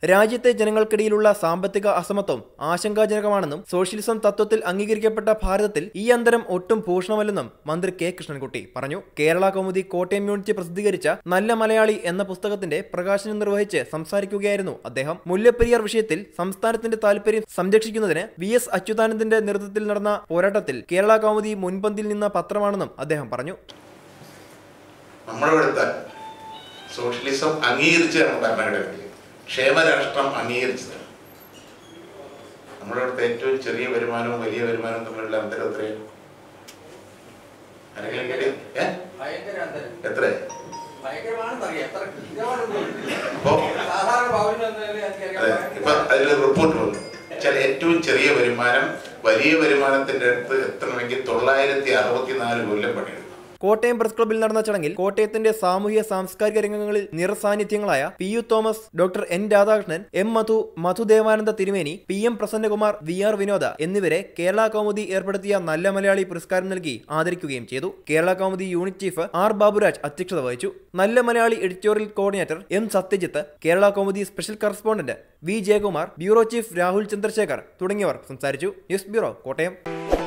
രാജ്യത്തെ ജനങ്ങൾക്കിടയിലുള്ള സാമ്പത്തിക അസമത്വം ആശങ്കാജനകമാണെന്നും സോഷ്യലിസം തത്വത്തിൽ അംഗീകരിക്കപ്പെട്ട ഭാരതത്തിൽ ഈ അന്തരം ഒട്ടും ഭൂഷണമല്ലെന്നും മന്ത്രി കെ കൃഷ്ണൻകുട്ടി പറഞ്ഞു കേരള കൗമുദി കോട്ടയം യൂണിറ്റ് പ്രസിദ്ധീകരിച്ച നല്ല മലയാളി എന്ന പുസ്തകത്തിന്റെ പ്രകാശനം നിർവഹിച്ച് സംസാരിക്കുകയായിരുന്നു അദ്ദേഹം മുല്ലപ്പെരിയാർ വിഷയത്തിൽ സംസ്ഥാനത്തിന്റെ താൽപര്യം സംരക്ഷിക്കുന്നതിന് വി എസ് അച്യുതാനന്ദന്റെ നേതൃത്വത്തിൽ നടന്ന പോരാട്ടത്തിൽ കേരള കൗമുദി മുൻപന്തിയിൽ നിന്ന പത്രമാണെന്നും അദ്ദേഹം പറഞ്ഞു നമ്മുടെ ഇവിടുത്തെ സോഷ്യലിസം അംഗീകരിച്ചതാണ് ഭരണഘടനയിൽ ക്ഷേമരാഷ്ട്രം അംഗീകരിച്ചതാണ് നമ്മുടെ ഇവിടുത്തെ ഏറ്റവും ചെറിയ വരുമാനവും വലിയ വരുമാനവും തമ്മിലുള്ള അന്തരം എത്രയാണ് ആരെങ്കിലും കേട്ടി ഏ ഭയങ്കര അന്തരം എത്ര ഭയങ്കരമാണെന്നറിയാം എത്ര കൃത്യമാണെന്ന് അപ്പോ സാധാരണ പൗരന് എന്ന നിലയിൽ അതെ എനിക്കറിയാം ഇപ്പൊ അതിൽ റിപ്പോർട്ട് വന്നു ചില ഏറ്റവും ചെറിയ വരുമാനം വലിയ വരുമാനത്തിന്റെ അടുത്ത് എത്തണമെങ്കിൽ തൊള്ളായിരത്തി അറുപത്തിനാല് കൊല്ലം പണിയെടുക്കും കോട്ടയം പ്രസ് ക്ലബ്ബിൽ നടന്ന ചടങ്ങിൽ കോട്ടയത്തിന്റെ സാമൂഹ്യ സാംസ്കാരിക രംഗങ്ങളിൽ നിറസാന്നിധ്യങ്ങളായ P U Thomas doctor N Radhakrishnan M Madhu Madhudevananda തിരുമേനി P M Prasannakumar V R Vinoda എന്നിവരെ കേരള കൗമുദി ഏർപ്പെടുത്തിയ നല്ല മലയാളി പുരസ്കാരം നൽകി ആദരിക്കുകയും ചെയ്തു Kerala Kaumudi unit chief R Baburaj അധ്യക്ഷത വഹിച്ചു നല്ല Malayali editorial coordinator M Satyajith Kerala Kaumudi special correspondent V Jayakumar bureau chief Rahul Chandrasekhar തുടങ്ങിയവർ സംസാരിച്ചു ന്യൂസ് ബ്യൂറോ കോട്ടയം